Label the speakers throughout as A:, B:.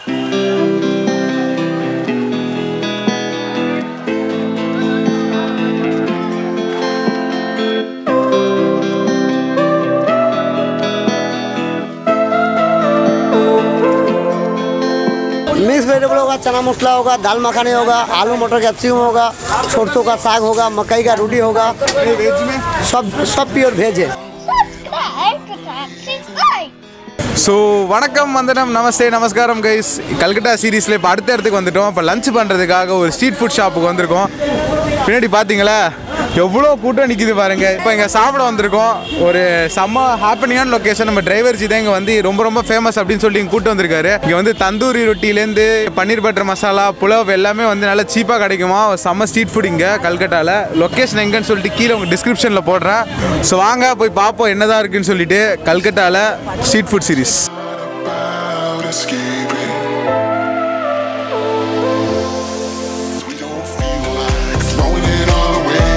A: Mix vegetable होगा चना मसला होगा दाल मखानी होगा आलू मटर कैप्सिकम होगा सरसों का साग होगा मकई का रोटी होगा
B: वेज में
A: सब सब प्योर वेज है
C: subscribe to Taxi Life.
B: So வணக்கம் வந்தனம் நமஸ்தே நமஸ்காரம் கைஸ் கல்கட்டா சீரீஸில் இப்போ அடுத்த இடத்துக்கு வந்துட்டோம் இப்போ லஞ்ச் பண்ணுறதுக்காக ஒரு ஸ்ட்ரீட் ஃபுட் ஷாப்புக்கு வந்திருக்கோம் பின்னாடி பார்த்தீங்களா எவ்வளோ கூட்டம் நிற்கிது பாருங்க இப்போ இங்கே சாப்பிட வந்திருக்கோம் ஒரு செம்ம ஹாப்பினியான லொக்கேஷன் நம்ம டிரைவர் ஜி தான் இங்கே வந்து ரொம்ப ரொம்ப ஃபேமஸ் அப்படின்னு சொல்லி இங்கே கூட்டு வந்திருக்காரு இங்கே வந்து தந்தூரி ரொட்டிலேருந்து பன்னீர் பட்டர் மசாலா புலவ் எல்லாமே வந்து நல்லா சீப்பாக கிடைக்குமா ஒரு செம்ம ஸ்ட்ரீட் ஃபுட் இங்கே கல்கட்டாவில் லொக்கேஷன் எங்கன்னு சொல்லிட்டு கீழே உங்கள் டிஸ்கிரிப்ஷனில் போடுறேன் ஸோ வாங்க போய் பார்ப்போம் என்னதான் இருக்குன்னு சொல்லிட்டு கல்கட்டாவில் street food series
D: about escaping. We don't feel like throwing it all away.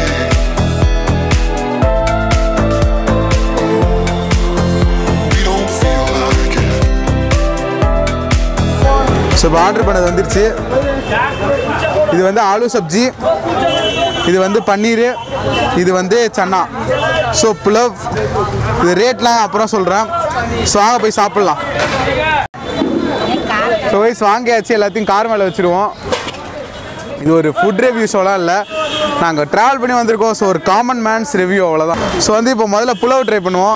D: We don't feel like it.
B: So இப்போ ஆர்டர் பண்ணது வந்துருச்சு இது வந்து ஆலு சப்ஜி இது வந்து பன்னீர் இது வந்து சன்னா ஸோ புலவ் இது ரேட்லாம் அப்புறம் சொல்கிறேன் ஸோ வாங்க போய் சாப்பிட்லாம் ஸோ வயசு வாங்கியாச்சு எல்லாத்தையும் கார் மேலே வச்சுருவோம் இது ஒரு ஃபுட் ரிவ்யூ ஷோலாம் இல்லை நாங்கள் ட்ராவல் பண்ணி வந்திருக்கோம் ஸோ ஒரு காமன் மேன்ஸ் ரிவ்யூ அவ்வளோதான் ஸோ வந்து இப்போ முதல்ல புலவ் ட்ரை பண்ணுவோம்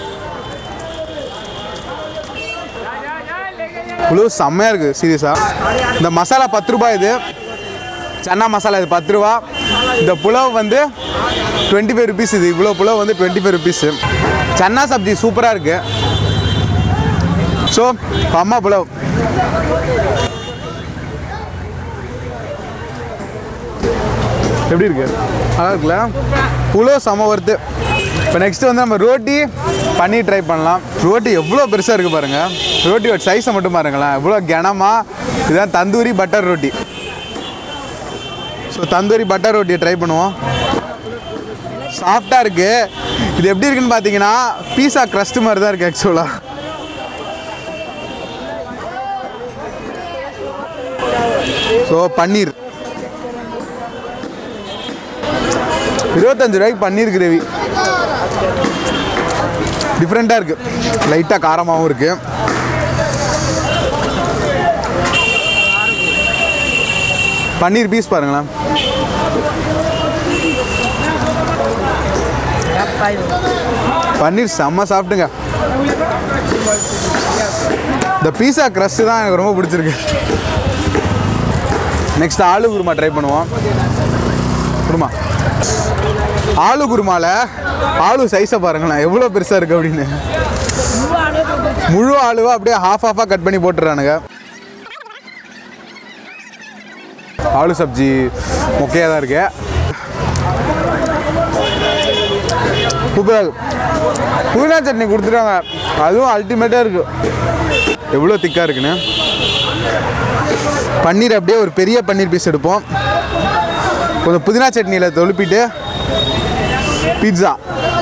B: புலவு செம்மையாக இருக்குது சீரியஸாக இந்த மசாலா பத்து ரூபாய் இது சன்னா மசாலா இது பத்து ரூபா இந்த புலவ் வந்து டுவெண்ட்டி ஃபைவ் ருபீஸ் இது இவ்வளோ புலவ் வந்து twenty five rupees chana sabzi சூப்பராக இருக்குது ஸோ அம்மா புலவ் எப்படி இருக்கு நல்லா இருக்குல்ல புலவ் செம வருது இப்போ நெக்ஸ்ட் வந்து நம்ம ரோட்டி பண்ணி ட்ரை பண்ணலாம் ரோட்டி எவ்வளோ பெருசாக இருக்குது பாருங்கள் ரோட்டியோட சைஸை மட்டும் பாருங்களேன் எவ்வளோ கனமாக இதுதான் tandoori butter roti so tandoori butter ரோட்டியை ட்ரை பண்ணுவோம் சாஃப்டாக இருக்குது இது எப்படி இருக்குன்னு பார்த்தீங்கன்னா பீஸா க்ரஸ்ட் மாதிரி தான் இருக்குது ஆக்சுவலாக ஸோ பன்னீர் இருபத்தஞ்சு ரூபாய்க்கு பன்னீர் கிரேவி டிஃப்ரெண்ட்டாக இருக்குது லைட்டாக காரமாகவும் இருக்குது பன்னீர் பீஸ் பாருங்களேன் பன்னீர் செம்ம சாப்பிட்டுங்க இந்த பீஸா க்ரஸ்ட் தான் எனக்கு ரொம்ப பிடிச்சிருக்கு நெக்ஸ்ட் ஆலு குருமா ட்ரை பண்ணுவோம் குருமா ஆலு குருமால ஆலு சைஸை பாருங்களேன் எவ்வளோ பெருசாக இருக்குது அப்படின்னு முழு ஆளுவை அப்படியே ஹாஃப் ஹாஃபாக கட் பண்ணி போட்டுறானுங்க ஆலு சப்ஜி மொக்கையாக தான் இருக்கு சூப்பராக இருக்கு புதினா சட்னி கொடுத்துட்டாங்க அதுவும் அல்டிமேட்டாக இருக்கு எவ்வளோ திக்காக இருக்குன்னு பன்னீர் அப்படியே ஒரு பெரிய பன்னீர் பீஸ் எடுப்போம் கொஞ்சம் புதினா சட்னியில் தொழுப்பிட்டு பீட்சா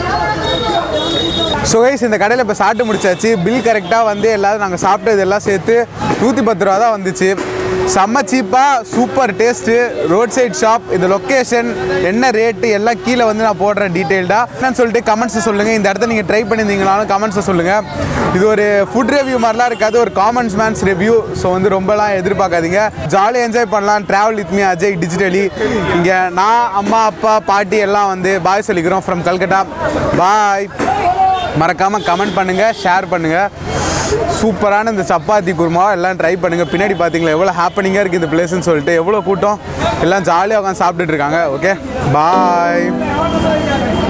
B: ஸோ கைஸ் இந்த கடையில் இப்போ சாப்பிட்டு முடிச்சாச்சு பில் கரெக்டாக வந்து எல்லாரும் நாங்கள் சாப்பிட்டது எல்லாம் சேர்த்து நூற்றி பத்து ரூபா தான் வந்துச்சு செம்ம சீப்பாக super taste road side shop இந்த லொக்கேஷன் என்ன ரேட்டு எல்லாம் கீழே வந்து நான் போடுறேன் டீட்டெயில்டாக என்னன்னு சொல்லிட்டு கமெண்ட்ஸை சொல்லுங்கள் இந்த இடத்த நீங்கள் ட்ரை பண்ணியிருந்தீங்கனாலும் கமெண்ட்ஸை சொல்லுங்கள் இது ஒரு ஃபுட் ரிவ்யூ மாதிரிலாம் இருக்காது ஒரு காமன்ஸ் மேன்ஸ் ரிவ்யூ ஸோ வந்து ரொம்பலாம் எதிர்பார்க்காதீங்க ஜாலியாக என்ஜாய் பண்ணலாம் travel with me Ajay digitally இங்கே நான் அம்மா அப்பா பாட்டி எல்லாம் வந்து பாய் சொல்லிக்கிறோம் ஃப்ரம் கல்கட்டா பாய் மறக்காமல் கமெண்ட் பண்ணுங்கள் ஷேர் பண்ணுங்கள் சூப்பரான இந்த சப்பாத்தி குருமா எல்லாம் ட்ரை பண்ணுங்கள் பின்னாடி பார்த்தீங்களா எவ்வளோ ஹாப்பனிங்காக இருக்குது இந்த பிளேஸ்னு சொல்லிட்டு எவ்வளோ கூட்டம் எல்லாம் ஜாலியாக உட்காந்து சாப்பிட்டுட்டு இருக்காங்க ஓகே பாய்